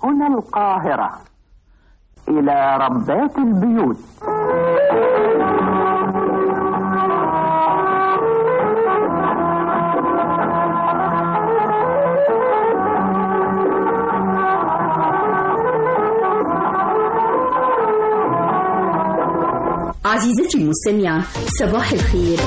هنا القاهرة إلى ربات البيوت عزيزتي المستمعة صباح الخير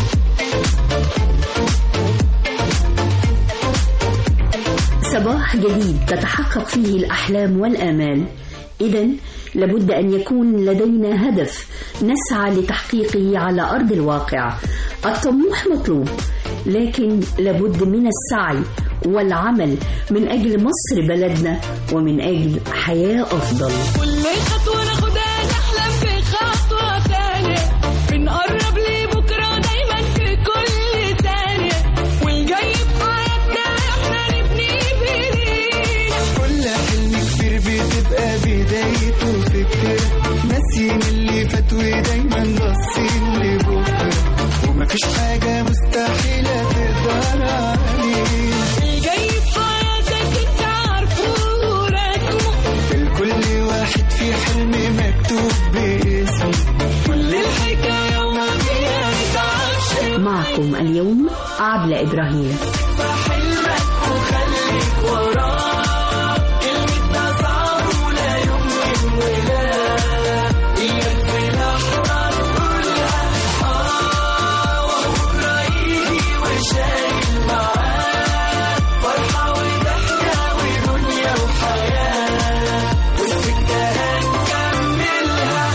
صباح جديد تتحقق فيه الأحلام والآمال إذا لابد أن يكون لدينا هدف نسعى لتحقيقه على أرض الواقع الطموح مطلوب لكن لابد من السعي والعمل من أجل مصر بلدنا ومن أجل حياة أفضل كل خطوة ناخدها نحلم في خطوة تانية بنقرب لبكرة دايما في كل ثانية والجاي في حياتنا احنا نبني بايدينا كل حلم كبير بتبقى بدايته فكرة ناسيين اللي فات ودايما باصين لبكرة ومفيش حاجة مستحيلة تقدر علينا الجاي في حياتك انت عارفه ورسمه الكل واحد في حلم مكتوب باسمه كل الحكاية وما فيها نتعشم معكم اليوم عبلة إبراهيم حلمك وخليك وراه كلمة ده صعب ولا يمكن ولا إياك في لحظة تقولها آه وبكرة يجي وشايل معاه فرحة وضحكة ودنيا وحياة والسكة هنكملها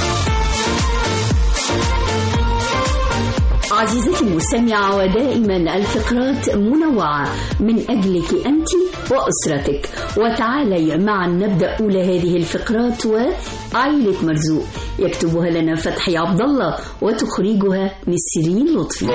عزيزتي المستمعة ودائما الفقرات منوعة من أجلك أنت وأسرتك وتعالي معا نبدأ أولى هذه الفقرات وعائلة مرزوق يكتبها لنا فتحي عبد الله وتخرجها نسرين لطفي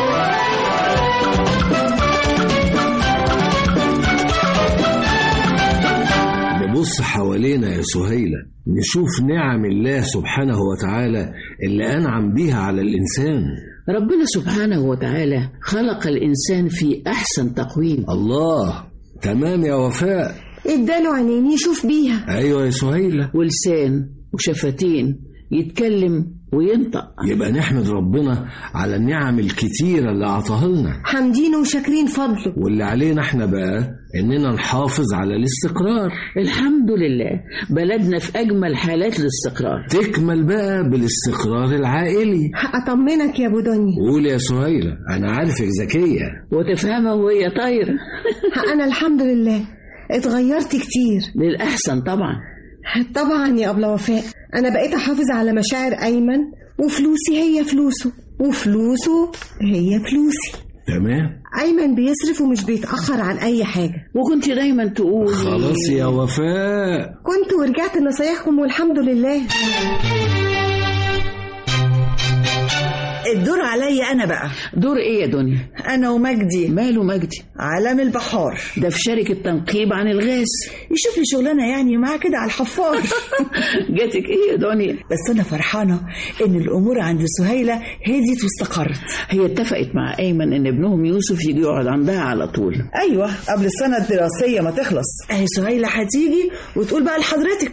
نبص حوالينا يا سهيلة نشوف نعم الله سبحانه وتعالى اللي أنعم بيها على الإنسان ربنا سبحانه وتعالى خلق الإنسان في أحسن تقويم الله تمام يا وفاء اداله عينين يشوف بيها أيوة يا سهيلة ولسان وشفتين يتكلم وينطق يبقى نحمد ربنا على النعم الكتيرة اللي أعطاها لنا حامدينه وشاكرين فضله واللي علينا احنا بقى إننا نحافظ على الاستقرار الحمد لله بلدنا في أجمل حالات الاستقرار تكمل بقى بالاستقرار العائلي اطمنك يا ابو دنيا قول يا سهيلة أنا عارفك ذكية وتفهمها وهي طايرة انا الحمد لله اتغيرت كتير للأحسن طبعا طبعا يا ابله وفاء انا بقيت احافظ على مشاعر ايمن وفلوسي هي فلوسه وفلوسه هي فلوسي تمام ايمن بيصرف ومش بيتاخر عن اي حاجه وكنت دايما تقولي خلاص يا وفاء كنت ورجعت لنصايحكم والحمد لله الدور عليا انا بقى دور ايه يا دنيا انا ومجدي ماله مجدي عالم البحار ده في شركة تنقيب عن الغاز يشوف لي شغلانه يعني معاه كده على الحفار جاتك ايه يا دنيا بس انا فرحانه ان الامور عند سهيله هديت واستقرت هي اتفقت مع ايمن ان ابنهم يوسف يجي يقعد عندها على طول ايوه قبل السنه الدراسيه ما تخلص اهي سهيله هتيجي وتقول بقى لحضرتك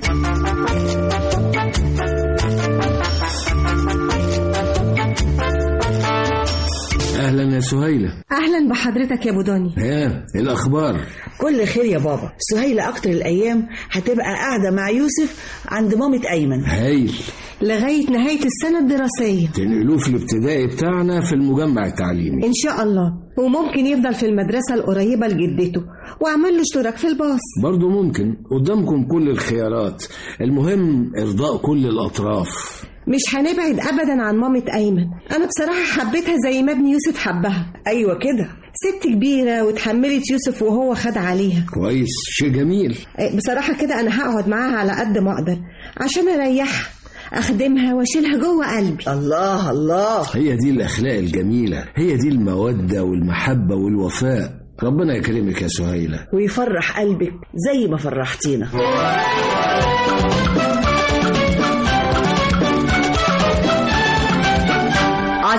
أهلا يا سهيلة اهلا بحضرتك يا ابو دنيا ها إيه الأخبار كل خير يا بابا سهيله اكتر الايام هتبقى قاعده مع يوسف عند مامه ايمن هايل لغايه نهايه السنه الدراسيه تنقلوه في الابتدائي بتاعنا في المجمع التعليمي ان شاء الله وممكن يفضل في المدرسه القريبه لجدته واعمل له اشتراك في الباص برضو ممكن قدامكم كل الخيارات المهم إرضاء كل الأطراف مش هنبعد ابدا عن مامة ايمن انا بصراحه حبيتها زي ما ابن يوسف حبها ايوه كده ست كبيره وتحملت يوسف وهو خد عليها كويس شيء جميل إيه، بصراحه كده انا هقعد معاها على قد ما اقدر عشان اريحها اخدمها واشيلها جوه قلبي الله الله هي دي الأخلاق الجميلة هي دي المودة والمحبة والوفاء ربنا يكرمك يا سهيلة ويفرح قلبك زي ما فرحتينا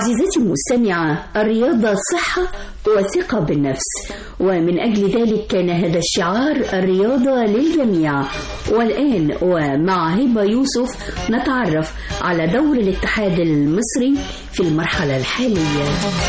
عزيزتي المستمعة الرياضة صحة وثقة بالنفس ومن أجل ذلك كان هذا الشعار الرياضة للجميع والآن ومع هبة يوسف نتعرف على دور الاتحاد المصري في المرحلة الحالية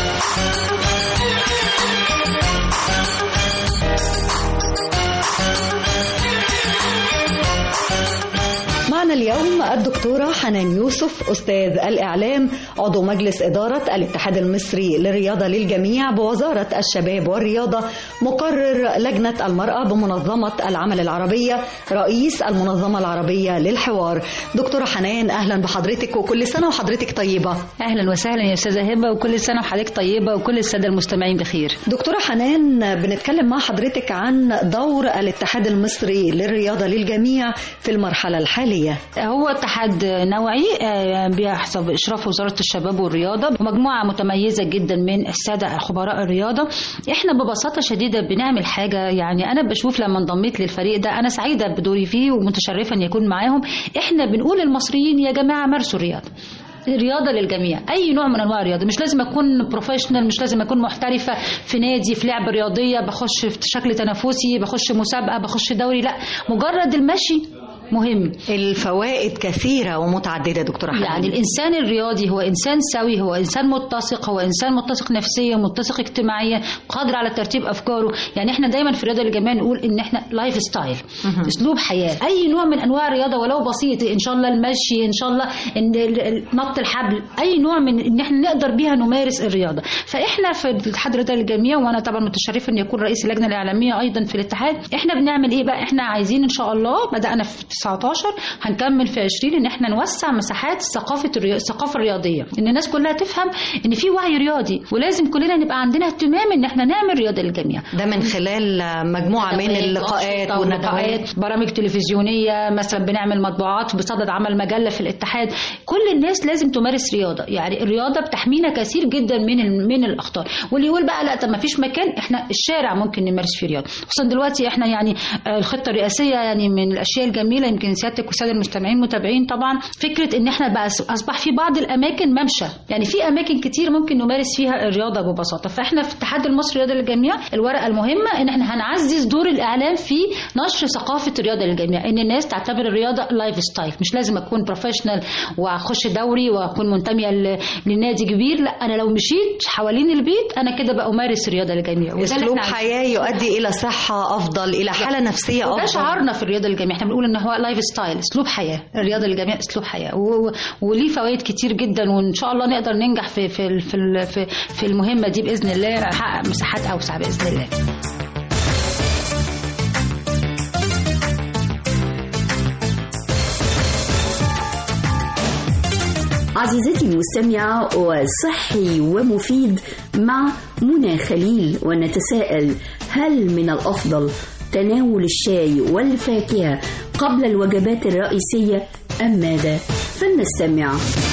معنا اليوم الدكتورة حنان يوسف أستاذ الإعلام عضو مجلس إدارة الاتحاد المصري للرياضة للجميع بوزارة الشباب والرياضة مقرر لجنة المرأة بمنظمة العمل العربية رئيس المنظمة العربية للحوار دكتورة حنان أهلا بحضرتك وكل سنة وحضرتك طيبة اهلا وسهلا يا استاذه هبه وكل سنه وحضرتك طيبه وكل الساده المستمعين بخير دكتورة حنان بنتكلم مع حضرتك عن دور الاتحاد المصري للرياضة للجميع في المرحلة الحالية هو اتحاد نوعي آه، بيحسب اشراف وزاره الشباب والرياضه مجموعه متميزه جدا من الساده خبراء الرياضه احنا ببساطه شديده بنعمل حاجه يعني انا بشوف لما انضميت للفريق ده انا سعيده بدوري فيه ومتشرفه ان يكون معاهم احنا بنقول للمصريين يا جماعه مارسوا الرياضه الرياضة للجميع أي نوع من أنواع الرياضة مش لازم أكون بروفيشنال مش لازم أكون محترفة في نادي في لعبة رياضية بخش في شكل تنافسي بخش مسابقة بخش دوري لا مجرد المشي مهم الفوائد كثيرة ومتعددة دكتورة حنان يعني الانسان الرياضي هو انسان سوي هو انسان متسق هو انسان متسق نفسيا متسق اجتماعيا قادر على ترتيب افكاره يعني احنا دايما في الرياضه الجماعيه نقول ان احنا لايف ستايل اسلوب حياه اي نوع من انواع الرياضه ولو بسيط ان شاء الله المشي ان شاء الله ان ال- ال- نط الحبل اي نوع من ان احنا نقدر بيها نمارس الرياضه فاحنا في الاتحاد الرياضي للجميع وانا طبعا متشرفه ان يكون رئيس اللجنه الاعلاميه ايضا في الاتحاد احنا بنعمل ايه بقى احنا عايزين ان شاء الله بدانا في 19 هنكمل في 20 ان احنا نوسع مساحات ثقافه الريا... الثقافه الرياضيه ان الناس كلها تفهم ان في وعي رياضي ولازم كلنا نبقى عندنا اهتمام ان احنا نعمل رياضه للجميع ده من خلال مجموعة من اللقاءات والندوات والندوات برامج تلفزيونيه مثلا بنعمل مطبوعات بصدد عمل مجله في الاتحاد كل الناس لازم تمارس رياضه يعني الرياضه بتحمينا كثير جدا من ال- من الاخطار واللي يقول بقى لا طب ما فيش مكان احنا الشارع ممكن نمارس فيه رياضه خصوصا دلوقتي احنا يعني آه، الخطه الرئاسيه يعني من الاشياء الجميله يمكن سيادتك والساده المستمعين متابعين طبعا فكره ان احنا بقى اصبح في بعض الاماكن ممشى يعني في اماكن كتير ممكن نمارس فيها الرياضه ببساطه فاحنا في الاتحاد المصري للرياضه للجميع الورقه المهمه ان احنا هنعزز دور الاعلام في نشر ثقافه الرياضه للجميع ان الناس تعتبر الرياضه لايف ستايل مش لازم اكون بروفيشنال واخش دوري واكون منتميه ل- لنادي كبير لا انا لو مشيت حوالين البيت انا كده بقى امارس الرياضه للجميع وده اللي اسلوب إحنا حياة يؤدي الى صحة افضل الى حالة نفسية وده افضل شعارنا في الرياضه للجميع احنا بنقول ان هو لايف ستايل اسلوب حياه الرياضه للجميع اسلوب حياه و... و- وليه فوائد كتير جدا وان شاء الله نقدر ننجح في في ال- في ال- في, في المهمه دي باذن الله نحقق مساحات اوسع باذن الله عزيزتي المستمعة وصحي ومفيد مع منى خليل ونتساءل هل من الأفضل تناول الشاي والفاكهة قبل الوجبات الرئيسية أم ماذا؟ فلنستمع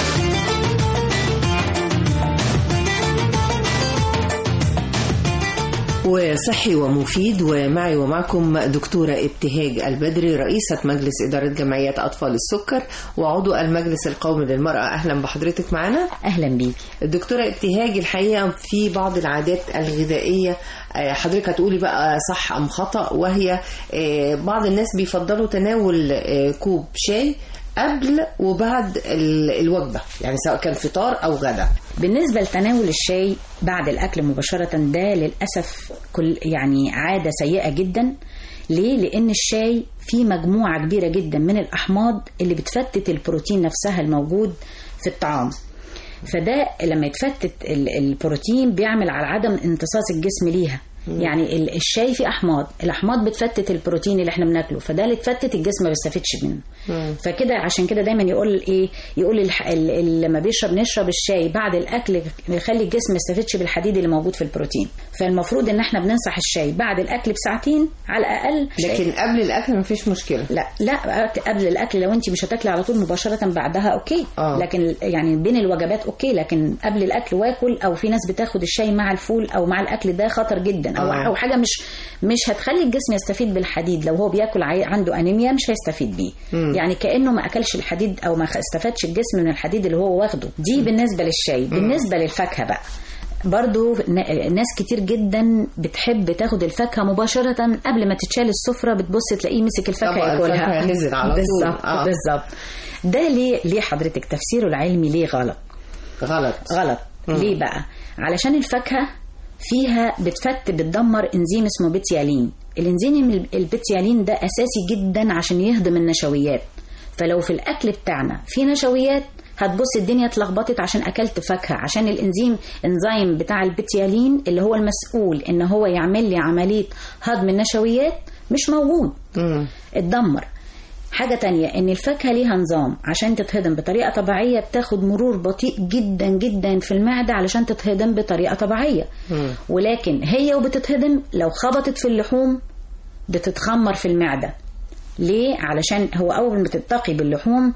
وصحي ومفيد ومعي ومعكم دكتورة ابتهاج البدري رئيسة مجلس إدارة جمعيات أطفال السكر وعضو المجلس القومي للمرأة أهلا بحضرتك معنا اهلا بيك الدكتورة ابتهاج الحقيقة في بعض العادات الغذائية آه، حضرتك هتقولي بقى صح أم خطأ وهي آه، بعض الناس بيفضلوا تناول آه، كوب شاي قبل وبعد ال- الوجبة يعني سواء كان فطار أو غدا بالنسبة لتناول الشاي بعد الأكل مباشرة ده للأسف كل يعني عادة سيئة جدا ليه؟ لأن الشاي فيه مجموعة كبيرة جدا من الأحماض اللي بتفتت البروتين نفسها الموجود في الطعام فده لما يتفتت ال- البروتين بيعمل على عدم امتصاص الجسم ليها يعني ال- الشاي فيه احماض الاحماض بتفتت البروتين اللي احنا بناكله فده اللي اتفتت الجسم ما بيستفدش منه فكده عشان كده دايما يقول ايه يقول الح... ال... ال... لما بيشرب نشرب الشاي بعد الاكل يخلي الجسم ما يستفدش بالحديد اللي موجود في البروتين فالمفروض ان احنا بننصح الشاي بعد الاكل بساعتين على الاقل لكن قبل الاكل مفيش مشكله لا لا قبل الاكل لو انت مش هتاكلي على طول مباشره بعدها اوكي آه. لكن يعني بين الوجبات اوكي لكن قبل الاكل واكل او في ناس بتاخد الشاي مع الفول او مع الاكل ده خطر جدا او آه. او حاجه مش مش هتخلي الجسم يستفيد بالحديد لو هو بياكل عي- عنده انيميا مش هيستفيد بيه مم. يعني كانه ما اكلش الحديد او ما استفادش الجسم من الحديد اللي هو واخده دي بالنسبه للشاي بالنسبه للفاكهه بقى برضو ن- ناس كتير جدا بتحب تاخد الفاكهه مباشره قبل ما تتشال السفره بتبص تلاقيه مسك الفاكهه طبق ياكلها الفاكهة نزل على طول. بالظبط آه. بالظبط ده ليه ليه حضرتك تفسيره العلمي ليه غلط غلط غلط مم. ليه بقى علشان الفاكهه فيها بتفت بتدمر انزيم اسمه بيتيالين الانزيم ال- البيتيالين ده اساسي جدا عشان يهضم النشويات فلو في الاكل بتاعنا في نشويات هتبص الدنيا اتلخبطت عشان اكلت فاكهه عشان الانزيم انزيم بتاع البيتيالين اللي هو المسؤول ان هو يعمل لي عمليه هضم النشويات مش موجود اتدمر حاجة تانية ان الفاكهة ليها نظام عشان تتهضم بطريقة طبيعية بتاخد مرور بطيء جدا جدا في المعدة علشان تتهضم بطريقة طبيعية ولكن هي وبتتهضم لو خبطت في اللحوم بتتخمر في المعدة ليه؟ علشان هو أول ما تتقي باللحوم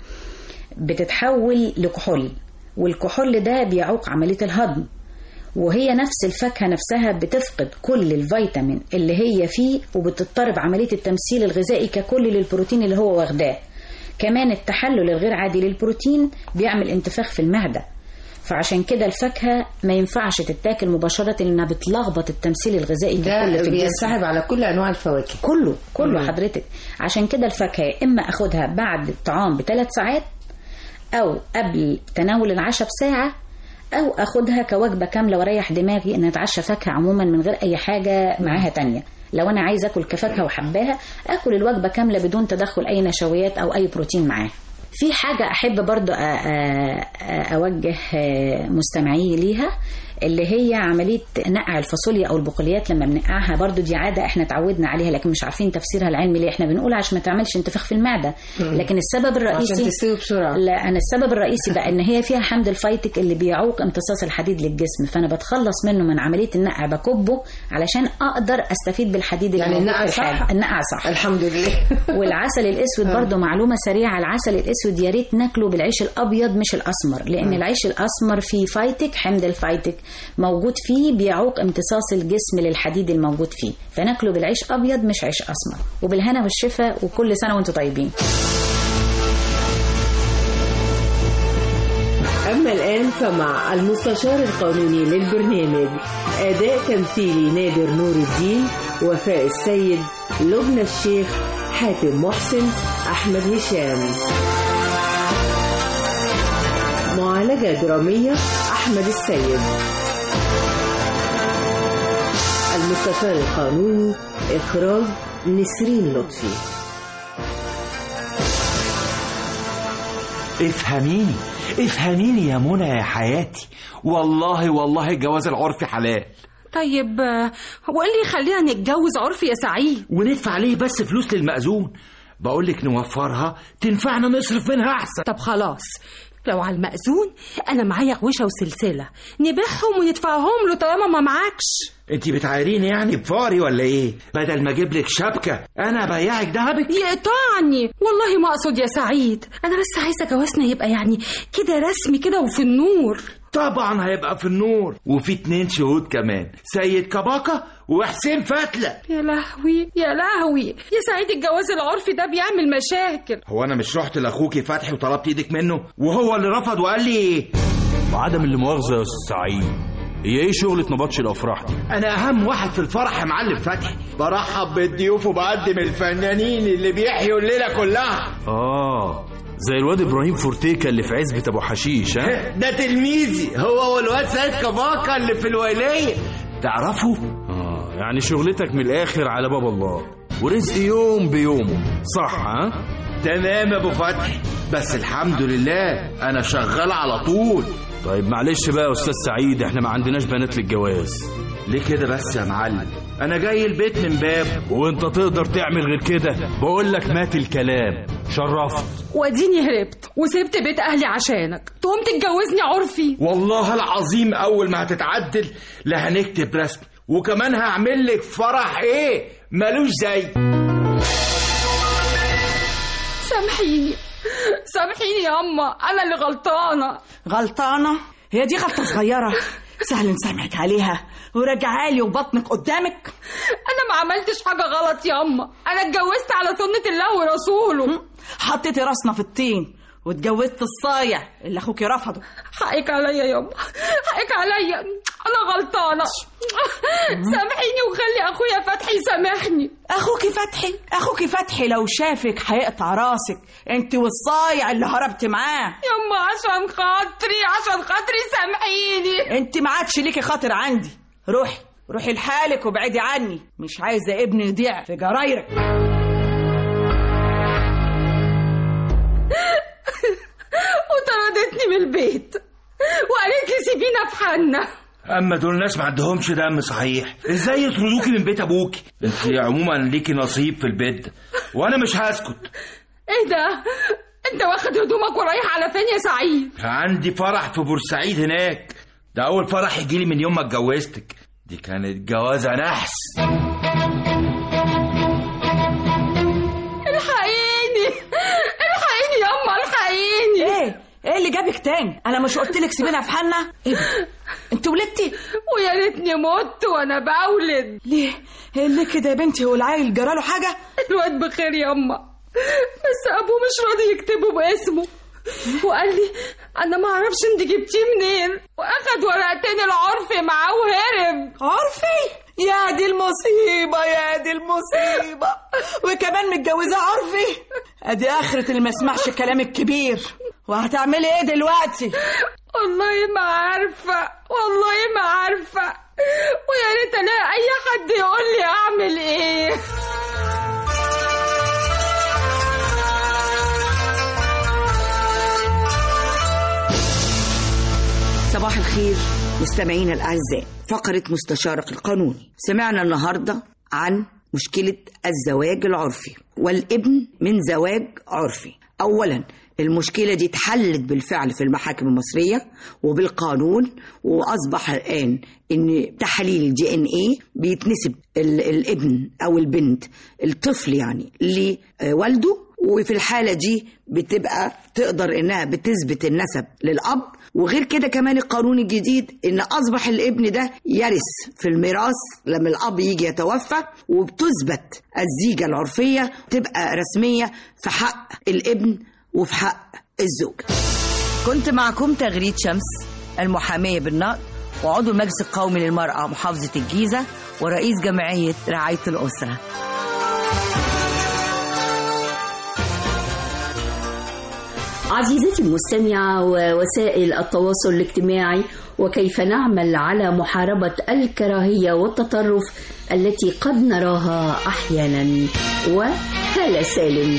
بتتحول لكحول والكحول ده بيعوق عملية الهضم وهي نفس الفاكهة نفسها بتفقد كل الفيتامين اللي هي فيه وبتضطرب عملية التمثيل الغذائي ككل للبروتين اللي هو واخداه كمان التحلل الغير عادي للبروتين بيعمل انتفاخ في المعدة فعشان كده الفاكهة ما ينفعش تتاكل مباشرة لأنها بتلخبط التمثيل الغذائي ده ككل في الجسم بينسحب على كل انواع الفواكه كله كله مم. حضرتك عشان كده الفاكهة يا إما أخدها بعد الطعام بثلاث ساعات أو قبل تناول العشاء بساعة أو أخدها كوجبة كاملة وأريح دماغي إن أتعشى فاكهة عموما من غير أي حاجة معاها تانية لو أنا عايز أكل كفاكهة وحباها أكل الوجبة كاملة بدون تدخل أي نشويات أو أي بروتين معاها في حاجة أحب برضو أ- أ- أ- أوجه آه، مستمعي ليها اللي هي عملية نقع الفاصوليا أو البقوليات لما بنقعها برضو دي عادة احنا اتعودنا عليها لكن مش عارفين تفسيرها العلمي ليه احنا بنقول عشان ما تعملش انتفاخ في المعدة مم. لكن السبب الرئيسي عشان تستوي بسرعة لا انا السبب الرئيسي بقى ان هي فيها حمض الفيتك اللي بيعوق امتصاص الحديد للجسم فانا بتخلص منه من عمليه النقع بكبه علشان اقدر استفيد بالحديد اللي يعني موجود النقع في صح؟ الحاجة. النقع صح الحمد لله والعسل الاسود آه. برضو معلومه سريعه العسل الاسود يا ريت ناكله بالعيش الابيض مش الاسمر لان آه. العيش الاسمر فيه فايتك حمض الفايتك موجود فيه بيعوق امتصاص الجسم للحديد الموجود فيه فناكله بالعيش ابيض مش عيش اسمر وبالهنا والشفا وكل سنه وانتم طيبين أما الآن فمع المستشار القانوني للبرنامج أداء تمثيلي نادر نور الدين وفاء السيد لبنى الشيخ حاتم محسن أحمد هشام معالجة درامية أحمد السيد المستشار القانوني إخراج نسرين لطفي افهميني افهميني يا منى يا حياتي والله والله الجواز العرفي حلال طيب آه، هو ايه اللي يخلينا نتجوز عرفي يا سعيد وندفع ليه بس فلوس للمأذون بقولك نوفرها تنفعنا نصرف منها احسن طب خلاص لو على المأذون انا معايا غوشه وسلسله نبيعهم وندفعهم له طالما ما معكش انت بتعايريني يعني بفاري ولا ايه بدل ما اجيب لك شبكه انا ابيعك دهبك يقطعني والله ما اقصد يا سعيد انا بس عايزه جوازنا يبقى يعني كده رسمي كده وفي النور طبعا هيبقى في النور وفي اتنين شهود كمان سيد كباكا وحسين فتله يا لهوي يا لهوي يا سعيد الجواز العرفي ده بيعمل مشاكل هو انا مش رحت لاخوكي فتحي وطلبت ايدك منه وهو اللي رفض وقال لي ايه وعدم اللي مؤاخذة يا أستاذ سعيد هي ايه شغلة نبطش الافراح دي انا اهم واحد في الفرح يا معلم فتحي برحب بالضيوف وبقدم الفنانين اللي بيحيوا الليله كلها اه زي الواد ابراهيم فورتيكا اللي في عزبة ابو حشيش ها ده تلميذي هو والواد سيد كباكا اللي في الويليه تعرفوا اه يعني شغلتك من الاخر على باب الله ورزق يوم بيومه صح ها تمام يا ابو فتحي بس الحمد لله انا شغال على طول طيب معلش بقى يا استاذ سعيد احنا ما عندناش بنات للجواز ليه كده بس يا معلم انا جاي البيت من باب وانت تقدر تعمل غير كده بقول لك مات الكلام شرفت واديني هربت وسبت بيت اهلي عشانك تقوم تتجوزني عرفي والله العظيم اول ما هتتعدل لا هنكتب رسم وكمان هعمل لك فرح ايه ملوش زي سامحيني سامحيني يا اما انا اللي غلطانه غلطانة هي دي غلطة صغيرة سهل نسامحك عليها وراجعها لي وبطنك قدامك انا ما عملتش حاجه غلط يا اما انا اتجوزت على سنه الله ورسوله حطيتي راسنا في الطين واتجوزت الصايع اللي اخوكي رفضه حقك عليا يابا حقك عليا انا غلطانه سامحيني وخلي اخويا فتحي يسامحني اخوكي فتحي اخوكي فتحي لو شافك هيقطع راسك انت والصايع اللي هربت معاه يما عشان خاطري عشان خاطري سامحيني انت ما عادش ليكي خاطر عندي روحي روحي لحالك وابعدي عني مش عايزه ابني يضيع في جرايرك وطردتني من البيت وقالت لي سيبينا في حالنا اما دول ناس ما عندهمش دم صحيح ازاي يطردوكي من بيت ابوكي انت عموما ليكي نصيب في البيت ده وانا مش هسكت ايه ده انت واخد هدومك ورايح على فين يا سعيد عندي فرح في بورسعيد هناك ده اول فرح يجيلي من يوم ما اتجوزتك دي كانت جوازه نحس الحقيني الحقيني ياما الحقيني ايه ايه اللي جابك تاني انا مش قلت لك سيبينا في حالنا ايه ده انت ولدتي ويا ريتني مت وانا بولد ليه ايه اللي كده يا بنتي هو العيل جراله حاجه الواد بخير ياما بس ابوه مش راضي يكتبه باسمه وقال لي انا ما اعرفش انت جبتيه منين واخد ورقتين العرف معاه وهرب عرفي يا دي المصيبة يا دي المصيبة وكمان متجوزة عرفي ادي اخرة اللي ما يسمعش الكلام الكبير وهتعملي ايه دلوقتي والله ما عارفة والله ما عارفة ويا ريت الاقي اي حد يقول لي اعمل ايه صباح الخير مستمعينا الأعزاء فقرة مستشارك القانوني سمعنا النهاردة عن مشكلة الزواج العرفي والابن من زواج عرفي أولا المشكلة دي اتحلت بالفعل في المحاكم المصرية وبالقانون وأصبح الآن إن تحاليل الدي إن إيه بيتنسب ال- الابن أو البنت الطفل يعني لوالده وفي الحالة دي بتبقى تقدر إنها بتثبت النسب للأب وغير كده كمان القانون الجديد إن أصبح الابن ده يرث في الميراث لما الأب يجي يتوفى وبتثبت الزيجة العرفية تبقى رسمية في حق الابن وفي حق الزوج كنت معكم تغريد شمس المحامية بالنقد وعضو المجلس القومي للمرأة محافظة الجيزة ورئيس جمعية رعاية الأسرة عزيزتي المستمعة ووسائل التواصل الاجتماعي وكيف نعمل على محاربة الكراهية والتطرف التي قد نراها أحيانا وهلا سالم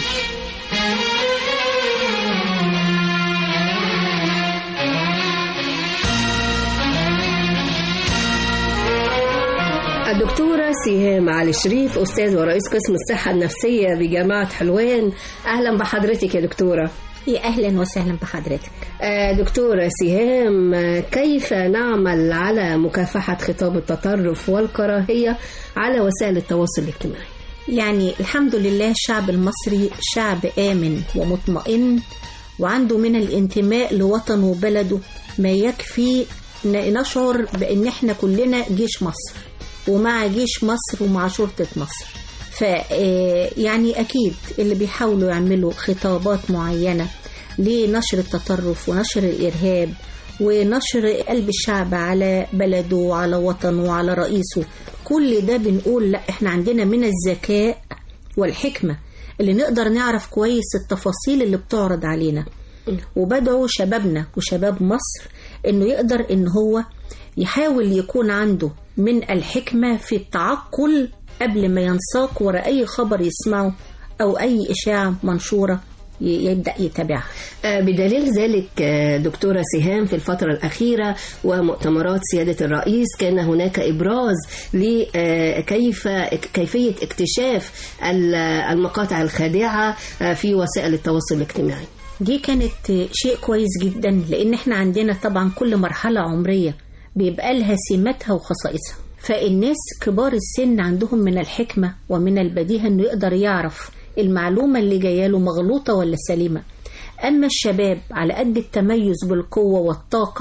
الدكتورة سهام علي شريف أستاذ ورئيس قسم الصحة النفسية بجامعة حلوان أهلا بحضرتك يا دكتورة يا أهلا وسهلا بحضرتك آه، دكتورة سهام آه، كيف نعمل على مكافحة خطاب التطرف والكراهية على وسائل التواصل الاجتماعي يعني الحمد لله الشعب المصري شعب آمن ومطمئن وعنده من الانتماء لوطنه وبلده ما يكفي ن- نشعر بأن احنا كلنا جيش مصر ومع جيش مصر ومع شرطة مصر ف آه، يعني أكيد اللي بيحاولوا يعملوا خطابات معينة لنشر التطرف ونشر الإرهاب ونشر قلب الشعب على بلده وعلى وطنه وعلى رئيسه كل ده بنقول لا احنا عندنا من الذكاء والحكمة اللي نقدر نعرف كويس التفاصيل اللي بتعرض علينا وبدعو شبابنا وشباب مصر انه يقدر ان هو يحاول يكون عنده من الحكمة في التعقل قبل ما ينساق وراء أي خبر يسمعه أو أي إشاعة منشورة ي- يبدأ يتابعها آه، بدليل ذلك آه، دكتورة سهام في الفترة الأخيرة ومؤتمرات سيادة الرئيس كان هناك إبراز لكيف كيفية اكتشاف ال- المقاطع الخادعة آه، في وسائل التواصل الاجتماعي دي كانت شيء كويس جدا لان احنا عندنا طبعا كل مرحلة عمرية بيبقى لها سماتها وخصائصها فالناس كبار السن عندهم من الحكمة ومن البديهة انه يقدر يعرف المعلومة اللي جايه له مغلوطة ولا سليمة اما الشباب على قد التميز بالقوة والطاقة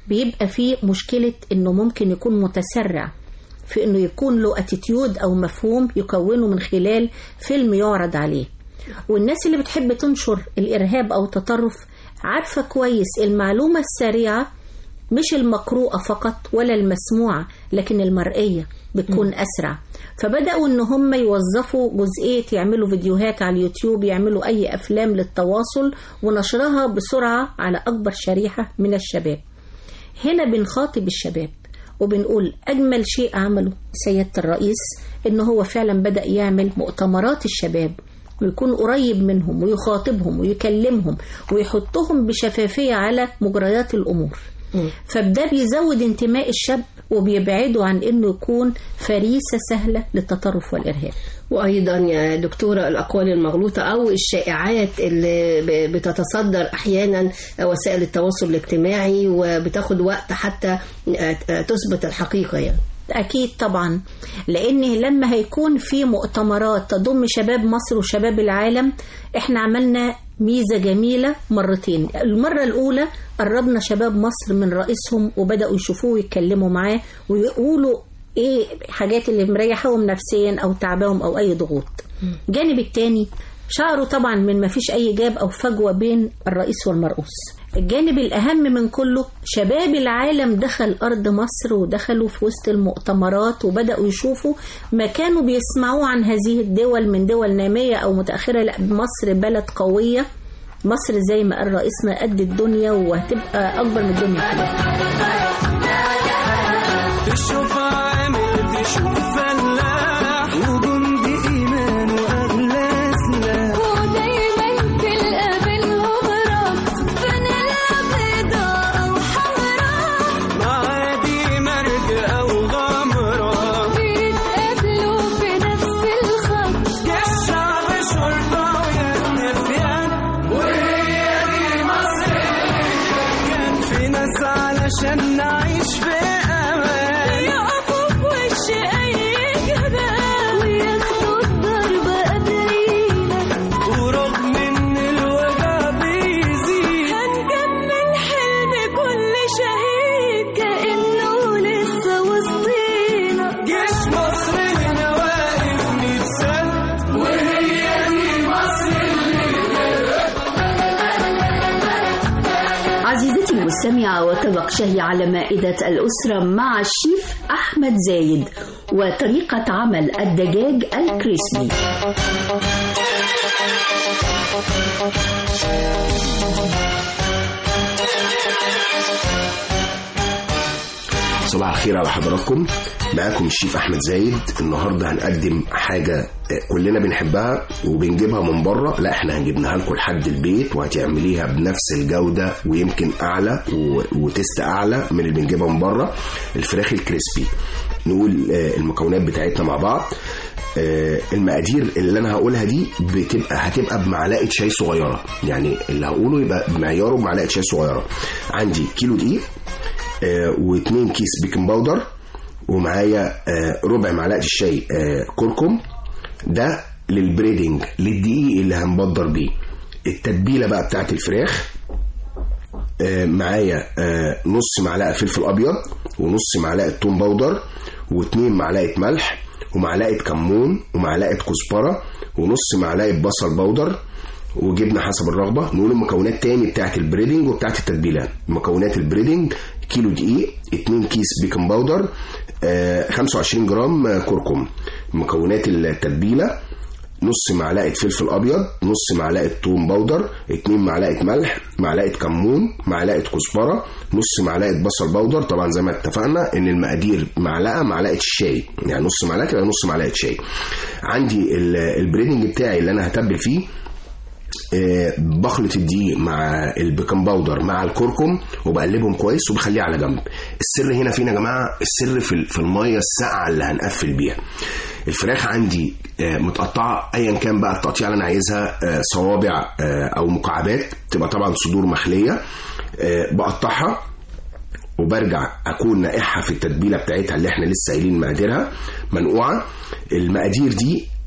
بيبقى فيه مشكلة انه ممكن يكون متسرع في انه يكون له اتيتيود او مفهوم يكونه من خلال فيلم يعرض عليه والناس اللي بتحب تنشر الارهاب او التطرف عارفة كويس المعلومة السريعة مش المقروءة فقط ولا المسموعة لكن المرئية بتكون أسرع فبدأوا إن هم يوظفوا جزئية يعملوا فيديوهات على اليوتيوب يعملوا أي أفلام للتواصل ونشرها بسرعة على أكبر شريحة من الشباب هنا بنخاطب الشباب وبنقول أجمل شيء عمله سيادة الرئيس إن هو فعلا بدأ يعمل مؤتمرات الشباب ويكون قريب منهم ويخاطبهم ويكلمهم ويحطهم بشفافية على مجريات الأمور فده بيزود انتماء الشاب وبيبعده عن انه يكون فريسه سهله للتطرف والارهاب وايضا يا دكتوره الاقوال المغلوطه او الشائعات اللي ب- بتتصدر احيانا وسائل التواصل الاجتماعي وبتاخد وقت حتى تثبت الحقيقه يعني أكيد طبعا لأن لما هيكون في مؤتمرات تضم شباب مصر وشباب العالم احنا عملنا ميزة جميلة مرتين المرة الأولى قربنا شباب مصر من رئيسهم وبدأوا يشوفوه ويتكلموا معاه ويقولوا ايه حاجات اللي مريحهم نفسيا او تعبهم او اي ضغوط الجانب التاني شعروا طبعا من ما فيش اي جاب او فجوة بين الرئيس والمرؤوس الجانب الأهم من كله شباب العالم دخل أرض مصر ودخلوا في وسط المؤتمرات وبدأوا يشوفوا ما كانوا بيسمعوه عن هذه الدول من دول نامية أو متأخرة لا مصر بلد قوية مصر زي ما قال رئيسنا قد الدنيا وهتبقى أكبر من الدنيا كلها تشوف عامل تشوف فلاح وجندي إيمان وأغلى سلاح ودايما تلقى بينهم ربط فانيلا بيضا أو حمرا معادي مرج أو غمرة بيتقابلوا في نفس الخط الشعب شرطة ويد في يد وهي دي مصر كان في ناس علشان نعيش في أمان يقفوا في وش أي جبال وياخدوا الضربة قبلينا ورغم إن الوجع بيزيد هنكمل حلم كل شهيد كأنه لسه وسطينا جيش مصر هنا واقف ميت سنة وهي دي مصر عزيزتي المستمعة وطبق شهي على مائدة الأسرة مع الشيف أحمد زايد وطريقة عمل الدجاج الكريسبي صباح الخير على حضراتكم معاكم الشيف احمد زايد النهارده هنقدم حاجه كلنا بنحبها وبنجيبها من بره لا احنا هنجيبها لكم لحد البيت وهتعمليها بنفس الجوده ويمكن اعلى و- وتست اعلى من اللي بنجيبها من بره الفراخ الكريسبي نقول آه، المكونات بتاعتنا مع بعض آه، المقادير اللي انا هقولها دي بتبقى هتبقى بمعلقه شاي صغيره يعني اللي هقوله يبقى بمعياره بمعلقه شاي صغيره عندي كيلو دقيق آه، واتنين كيس بيكنج باودر ومعايا آه، ربع معلقه الشاي آه، كركم ده للبريدنج للدقيق اللي هنبدر بيه التتبيله بقى بتاعت الفراخ آه، معايا آه، نص معلقه فلفل ابيض ونص معلقه توم باودر واتنين معلقه ملح ومعلقه كمون ومعلقه كزبره ونص معلقه بصل باودر وجبنه حسب الرغبه نقول المكونات تاني بتاعت البريدنج وبتاعت التتبيله مكونات البريدنج كيلو دقيق 2 كيس بيكنج باودر آه، 25 جرام آه، كركم مكونات التتبيله نص معلقه فلفل ابيض نص معلقه توم باودر 2 معلقه ملح معلقه كمون معلقه كزبره نص معلقه بصل باودر طبعا زي ما اتفقنا ان المقادير معلقه معلقه الشاي يعني نص معلقه يبقى نص معلقه شاي عندي ال- البريدنج بتاعي اللي انا هتبل فيه آه، بخلط الدقيق مع البيكنج باودر مع الكركم وبقلبهم كويس وبخليه على جنب السر هنا فين يا جماعه السر في في الميه الساقعه اللي هنقفل بيها الفراخ عندي آه، متقطعه ايا كان بقى التقطيع اللي انا عايزها آه، صوابع آه، او مكعبات تبقى طبعا صدور مخليه آه، بقطعها وبرجع اكون ناقعها في التتبيله بتاعتها اللي احنا لسه قايلين مقاديرها منقوعه المقادير دي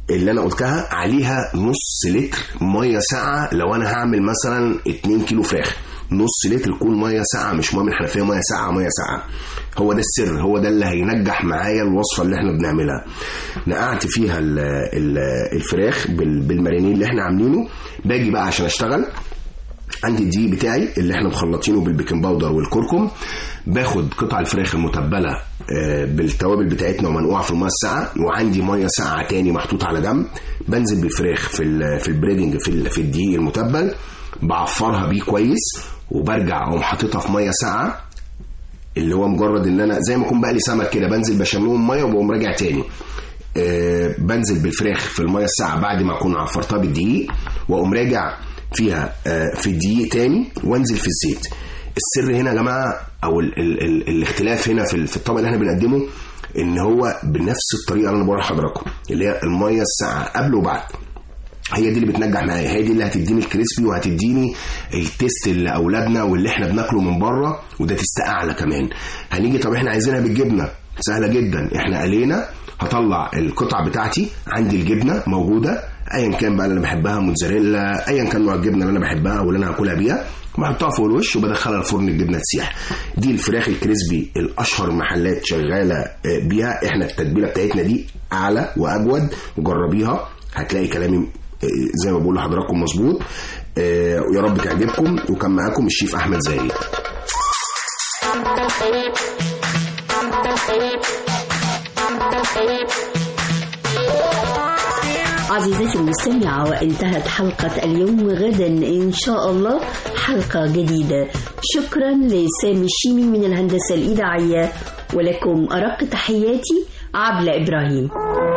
اللي انا قلتها عليها نص لتر ميه ساقعه لو انا هعمل مثلا 2 كيلو فراخ نص لتر يكون ميه ساقعه مش ميه من الحنفيه ميه ساقعه ميه ساقعه هو ده السر هو ده اللي هينجح معايا الوصفه اللي احنا بنعملها نقعت فيها ال ال الفراخ بال- بالمارينيه اللي احنا عاملينه باجي بقى عشان اشتغل عندي الدقيق بتاعي اللي احنا مخلطينه بالبيكنج باودر والكركم باخد قطع الفراخ المتبله آه، بالتوابل بتاعتنا ومنقوعه في الميه الساقعه وعندي ميه ساقعه تاني محطوطه على جنب بنزل بالفراخ في ال- في البريدنج في ال- في الدقيق المتبل بعفرها بيه كويس وبرجع اقوم حاططها في ميه ساقعه اللي هو مجرد ان انا زي ما اكون بقلي سمك كده بنزل بشملهم ميه وبقوم راجع تاني آه، بنزل بالفراخ في الميه الساقعه بعد ما اكون عفرتها بالدقيق واقوم راجع فيها آه، في الدقيق تاني وانزل في الزيت السر هنا يا جماعه او ال ال ال الاختلاف هنا في ال- في الطبق اللي احنا بنقدمه ان هو بنفس الطريقه اللي انا بقول لحضراتكم اللي هي الميه الساقعه قبل وبعد هي دي اللي بتنجح معايا هي دي اللي هتديني الكريسبي وهتديني التيست اللي اولادنا واللي احنا بناكله من بره وده تيست اعلى كمان هنيجي طب احنا عايزينها بالجبنه سهله جدا احنا قلينا هطلع القطع بتاعتي عندي الجبنه موجوده ايا كان بقى اللي انا بحبها موتزاريلا ايا كان نوع الجبنه اللي انا بحبها او اللي انا هاكلها بيها بحطها فوق الوش وبدخلها الفرن الجبنه تسيح دي الفراخ الكريسبي الاشهر محلات شغاله آه، بيها احنا التتبيله بتاعتنا دي اعلى واجود وجربيها هتلاقي كلامي آه، زي ما بقول لحضراتكم مظبوط آه، ويا رب تعجبكم وكان معاكم الشيف احمد زايد عزيزتي المستمعة وانتهت حلقة اليوم غدا إن شاء الله حلقة جديدة شكرا لسامي الشيمي من الهندسة الإذاعية ولكم أرق تحياتي عبلة إبراهيم